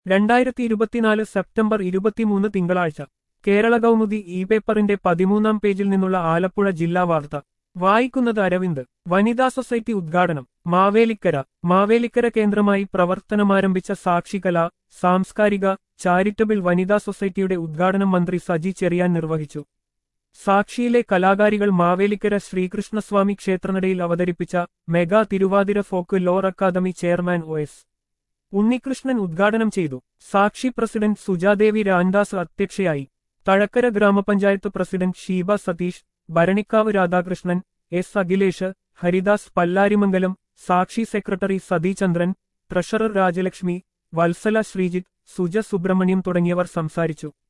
രണ്ടായിരത്തി ഇരുപത്തിനാല് സെപ്റ്റംബർ ഇരുപത്തിമൂന്ന് തിങ്കളാഴ്ച കേരള കൗമുദി ഇ പേപ്പറിന്റെ പതിമൂന്നാം പേജിൽ നിന്നുള്ള ആലപ്പുഴ ജില്ലാ വാർത്ത വായിക്കുന്നത് അരവിന്ദ് വനിതാ സൊസൈറ്റി ഉദ്ഘാടനം മാവേലിക്കര മാവേലിക്കര കേന്ദ്രമായി പ്രവർത്തനമാരംഭിച്ച സാക്ഷികല സാംസ്കാരിക ചാരിറ്റബിൾ വനിതാ സൊസൈറ്റിയുടെ ഉദ്ഘാടനം മന്ത്രി സജി ചെറിയാൻ നിർവഹിച്ചു സാക്ഷിയിലെ കലാകാരികൾ മാവേലിക്കര ശ്രീകൃഷ്ണസ്വാമി ക്ഷേത്രനടയിൽ അവതരിപ്പിച്ച mega Thiruvathira folklore academy chairman O S Unnikrishnan ഉദ്ഘാടനം ചെയ്തു സാക്ഷി പ്രസിഡന്റ് സുജാദേവി രാംദാസ് അധ്യക്ഷയായി തഴക്കര ഗ്രാമപഞ്ചായത്ത് president Sheeba Satheesh Bharanikkavu Radhakrishnan S Akhilesh Haridas Pallarimangalam Sakshi secretary Satheechandran treasurer Rajalakshmi Vatsala Sreejith Suja Subramaniam തുടങ്ങിയവർ സംസാരിച്ചു